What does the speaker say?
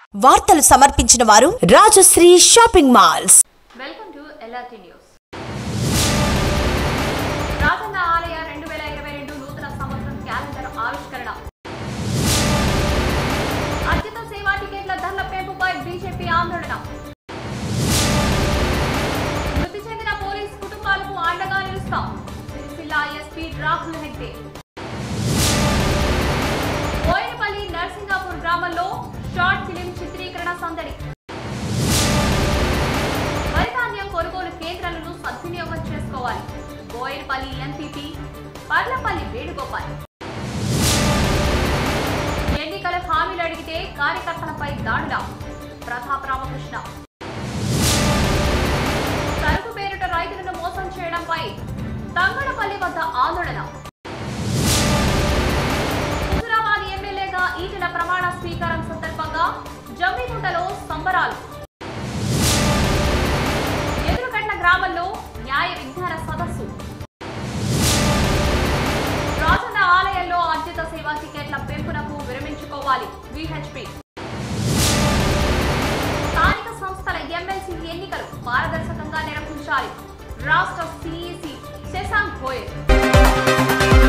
వార్తలు సమర్పించిన వారు Rajashree shopping malls welcome to LRT news Rajanna ఆలయ రెండు వేల ఇరవై రెండు నూతన సంవత్సరం క్యాలెండర్ ఆవిష్కరణ అర్జిత సేవా టికెట్ల ధరల పెంపుపై బీజేపీ ఆందోళన మృతి చెందిన పోలీస్ కుటుంబాలకు అండగా నిలుస్తాం సిరిసిల్ల ఎస్పీ రాహుల్ హెగ్డే బోయినపల్లి నర్సింగాపూర్ గ్రామంలో షార్ట్ ఫిలిం చిత్రీకరణ సందడి వరిధాన్యం కొనుగోలు కేంద్రాలను సద్వినియోగం చేసుకోవాలి బోయర్పల్లి ఎంపీపీ పర్లపల్లి వేణుగోపాల్ ఎన్నికల హామీలు అడిగితే కార్యకర్తలపై దాడుల ప్రతాప్ రామకృష్ణ సరుకు పేరిట రైతులను మోసం చేయడంపై తంగడపల్లి వద్ద ఆందోళన హుజురాబాద్ ఎమ్మెల్యేగా ఈటెల ప్రమాణ స్వీకారం సందర్భంగా జమ్మిగుంటలో సంబరాలు ఎదురుగట్ల గ్రామంలో న్యాయ విజ్ఞాన సదస్సు రాజన్న ఆలయంలో అర్జిత సేవా టికెట్ల పెంపునకు విరమించుకోవాలి విహెచ్పి స్థానిక సంస్థల ఎమ్మెల్సీ ఎన్నికలు పారదర్శకంగా నిర్వహించాలి రాష్ట్ర సిఈసి శశాంక్ గోయల్